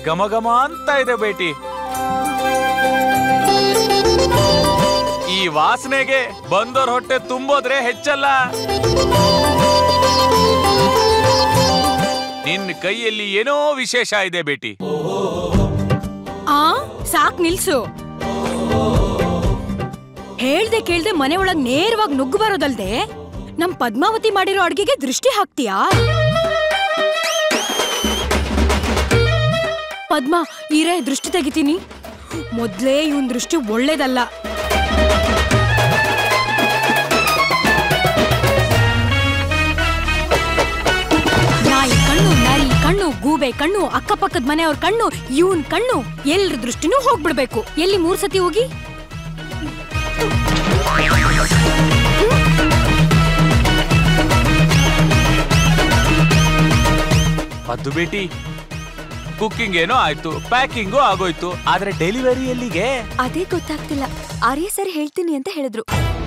ಘಮ ಘಮ ಅಂತ ಇದೆ ಬೇಟಿ ಈ ವಾಸನೆಗೆ ಬಂದೋರ್ ಹೊಟ್ಟೆ ತುಂಬೋದ್ರೆ ಹೆಚ್ಚಲ್ಲ ನಿನ್ನ ಕೈಯಲ್ಲಿ ಏನೋ ವಿಶೇಷ ಇದೆ ಬೇಟಿ ಆ ಸಾಕ್ ನಿಲ್ಸು ಹೇಳ್ದೆ ಕೇಳ್ದೆ ಮನೆ ಒಳಗ್ ನೇರವಾಗಿ ನುಗ್ಗು ಬರೋದಲ್ದೆ ನಮ್ ಪದ್ಮಾವತಿ ಮಾಡಿರೋ ಅಡ್ಗೆಗೆ ದೃಷ್ಟಿ ಹಾಕ್ತೀಯಾ ಪದ್ಮ ಈರೇ ದೃಷ್ಟಿ ತೆಗಿತೀನಿ ಮೊದ್ಲೇ ಇವನ್ ದೃಷ್ಟಿ ಒಳ್ಳೇದಲ್ಲ ನಾಯಿ ಕಣ್ಣು ನರಿ ಕಣ್ಣು ಗೂಬೆ ಕಣ್ಣು ಅಕ್ಕಪಕ್ಕದ ಮನೆಯವ್ರ ಕಣ್ಣು ಇವನ್ ಕಣ್ಣು ಎಲ್ರ ದೃಷ್ಟಿನೂ ಹೋಗ್ಬಿಡ್ಬೇಕು ಎಲ್ಲಿ ಮೂರ್ ಸತಿ ಹೋಗಿ ಅದು ಬೇಟಿ ಕುಕ್ಕಿಂಗ್ ಏನೋ ಆಯ್ತು ಪ್ಯಾಕಿಂಗು ಆಗೋಯ್ತು ಆದ್ರೆ ಡೆಲಿವರಿ ಎಲ್ಲಿಗೆ ಅದೇ ಗೊತ್ತಾಗ್ತಿಲ್ಲ ಆರ್ಯ ಸರ್ ಹೇಳ್ತೀನಿ ಅಂತ ಹೇಳಿದ್ರು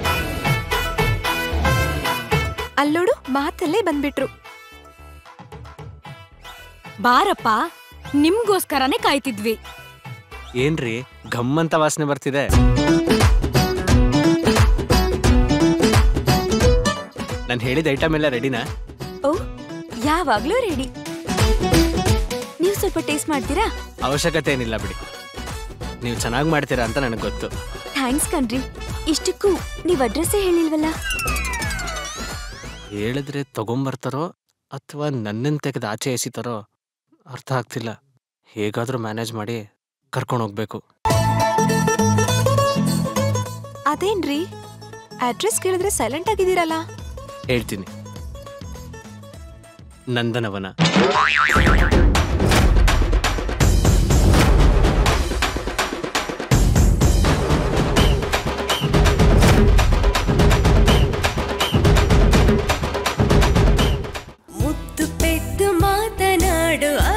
ಅಲ್ಲೋಡು ಮಾತಲ್ಲೇ ಬಂದ್ಬಿಟ್ರು ಬಾರಪ್ಪ ನಿಮ್ಗೋಸ್ಕರನೇ ಕಾಯ್ತಿದ್ವಿ ಏನ್ರಿ ಘಮ್ ಅಂತ ವಾಸನೆ ಬರ್ತಿದೆ ನಾನು ಹೇಳಿದ ಐಟಮ್ ಎಲ್ಲ ರೆಡಿನಾ ಓ ಯಾವಾಗ್ಲೂ ರೆಡಿ ನೀವು ಸ್ವಲ್ಪ ಟೇಸ್ಟ್ ಮಾಡ್ತೀರಾ ಅವಶ್ಯಕತೆ ಏನಿಲ್ಲ ಬಿಡಿ ನೀವು ಚೆನ್ನಾಗಿ ಮಾಡ್ತೀರಾ ಅಂತ ನನಗೆ ಗೊತ್ತು ಥ್ಯಾಂಕ್ಸ್ ಕಣ್ರಿ ಇಷ್ಟಕ್ಕೂ ನೀವ್ ಅಡ್ರೆಸ್ಸೇ ಹೇಳಿಲ್ವಲ್ಲ ಹೇಳಿದ್ರೆ ತಗೊಂಬರ್ತಾರೋ ಅಥವಾ ನನ್ನನ್ನು ತೆಗೆದು ಆಚೆ ಎಸಿತಾರೋ ಅರ್ಥ ಆಗ್ತಿಲ್ಲ ಹೇಗಾದರೂ ಮ್ಯಾನೇಜ್ ಮಾಡಿ ಕರ್ಕೊಂಡು ಹೋಗ್ಬೇಕು ಅದೇನ್ರಿ ಅಡ್ರೆಸ್ ಕೇಳಿದ್ರೆ ಸೈಲೆಂಟ್ ಆಗಿದ್ದೀರಲ್ಲ ಹೇಳ್ತೀನಿ ನಂದನವನ ಮುತ್ತು ಪೆದ್ದು ಮಾತನಾಡು